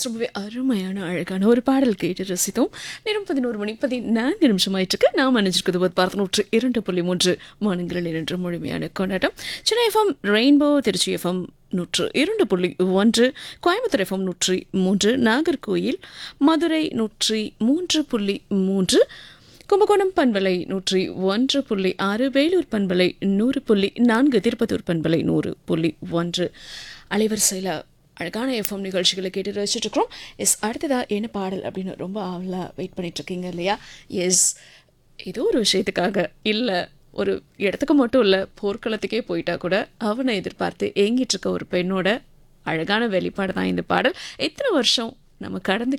ரொம்பவே அருமையான அழகான ஒரு பாடல் கேட்டு ரசித்தோம் நேரம் பதினோரு மணி பதினான்கு நிமிஷம் ஆயிட்டுருக்கு நாம் அணிஞ்சிருக்கிறது ஒரு பார்த்து நூற்று இரண்டு புள்ளி மூன்று மாநிலங்களில் நின்று முழுமையான கொண்டாட்டம் Chennai FM Rainbow Trichy FM நூற்று இரண்டு புள்ளி ஒன்று கோயம்புத்தூர் எஃப்எம் நூற்றி மூன்று நாகர்கோயில் மதுரை நூற்றி மூன்று புள்ளி மூன்று கும்பகோணம் பண்பலை நூற்றி ஒன்று புள்ளி ஆறு வேலூர் பண்பலை நூறு புள்ளி நான்கு திருப்பத்தூர் பண்பலை நூறு புள்ளி ஒன்று அலைவரிசையில் அழகான எஃப்எம் நிகழ்ச்சிகளை கேட்டு ரசிச்சுட்டு இருக்கிறோம் எஸ் அடுத்ததா என்ன பாடல் அப்படின்னு ரொம்ப ஆவலாக வெயிட் பண்ணிட்டு இருக்கீங்க இல்லையா எஸ் ஏதோ ஒரு விஷயத்துக்காக இல்லை ஒரு இடத்துக்கு மட்டும் இல்லை போர்க்களத்துக்கே போயிட்டா கூட அவனை எதிர்பார்த்து ஏங்கிட்டு இருக்க ஒரு பெண்ணோட அழகான வெளிப்பாடு தான் இந்த பாடல் எத்தனை வருஷம் நம்ம கடந்து